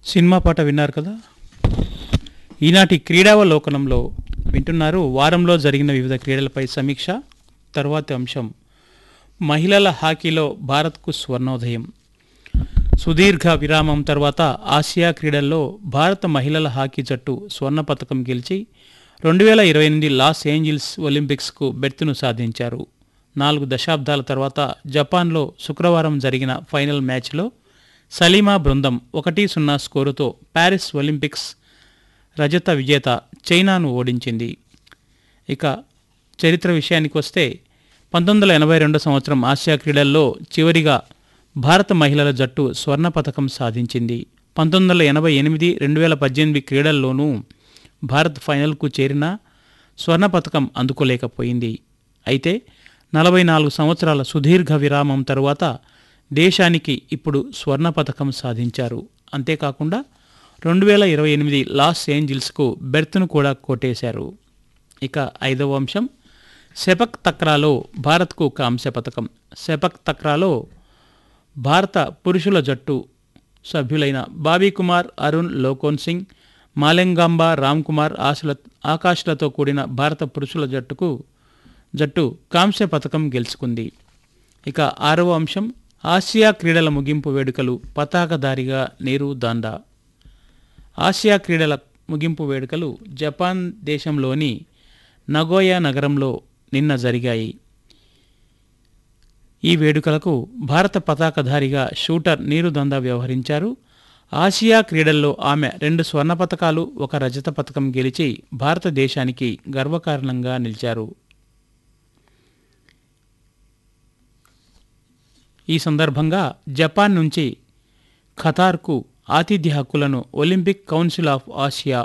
cinema పాట విన్నారు కదా ఈనాటి క్రీడావలోకనంలో వింటున్నారు వారంలో జరిగిన వివిధ క్రీడలపై సమీక్ష తర్వాతి అంశం మహిళల హాకీలో భారత్కు స్వర్ణోదయం సుదీర్ఘ విరామం తర్వాత ఆసియా క్రీడల్లో భారత మహిళల హాకీ జట్టు స్వర్ణ పథకం గెలిచి రెండు వేల ఇరవై ఎనిమిది లాస్ ఏంజిల్స్ ఒలింపిక్స్కు బెర్తును సాధించారు నాలుగు దశాబ్దాల తర్వాత జపాన్లో శుక్రవారం జరిగిన ఫైనల్ మ్యాచ్లో సలీమా బృందం ఒకటి సున్నా స్కోరుతో ప్యారిస్ ఒలింపిక్స్ రజత విజేత చైనాను ఓడించింది ఇక చరిత్ర విషయానికి వస్తే పంతొమ్మిది వందల ఎనభై రెండు సంవత్సరం ఆసియా క్రీడల్లో చివరిగా భారత మహిళల జట్టు స్వర్ణ పథకం సాధించింది పంతొమ్మిది వందల ఎనభై ఎనిమిది రెండు వేల పద్దెనిమిది క్రీడల్లోనూ భారత్ ఫైనల్కు చేరినా స్వర్ణ పథకం అందుకోలేకపోయింది అయితే నలభై నాలుగు సంవత్సరాల సుదీర్ఘ విరామం తరువాత దేశానికి ఇప్పుడు స్వర్ణ పథకం సాధించారు అంతేకాకుండా రెండు వేల ఇరవై ఎనిమిది లాస్ ఏంజిల్స్కు బెర్త్ను కూడా కొట్టేశారు ఇక ఐదవ అంశం సెపక్ తక్రాలో భారత్కు కాంస్య పథకం సెపక్ తక్రాలో భారత పురుషుల జట్టు సభ్యులైన బాబీ కుమార్ అరుణ్ లోకోన్ సింగ్ మాలెంగాంబ రామ్ కుమార్ ఆశల ఆకాష్లతో కూడిన భారత పురుషుల జట్టుకు జట్టు కాంస్య పథకం గెలుచుకుంది ఇక ఆరవ అంశం ఆసియా క్రీడల ముగింపు వేడుకలు పతాకధారిగా నీరు దాండా ఆసియా క్రీడల ముగింపు వేడుకలు జపాన్ దేశంలోని నగోయా నగరంలో నిన్న జరిగాయి ఈ వేడుకలకు భారత పతాకధారిగా షూటర్ నీరుదంద వ్యవహరించారు ఆసియా క్రీడల్లో ఆమె రెండు స్వర్ణ పతకాలు ఒక రజత పతకం గెలిచి భారతదేశానికి గర్వకారణంగా నిలిచారు ఈ సందర్భంగా జపాన్ నుంచి ఖతార్కు ఆతిథ్య హక్కులను ఒలింపిక్ కౌన్సిల్ ఆఫ్ ఆసియా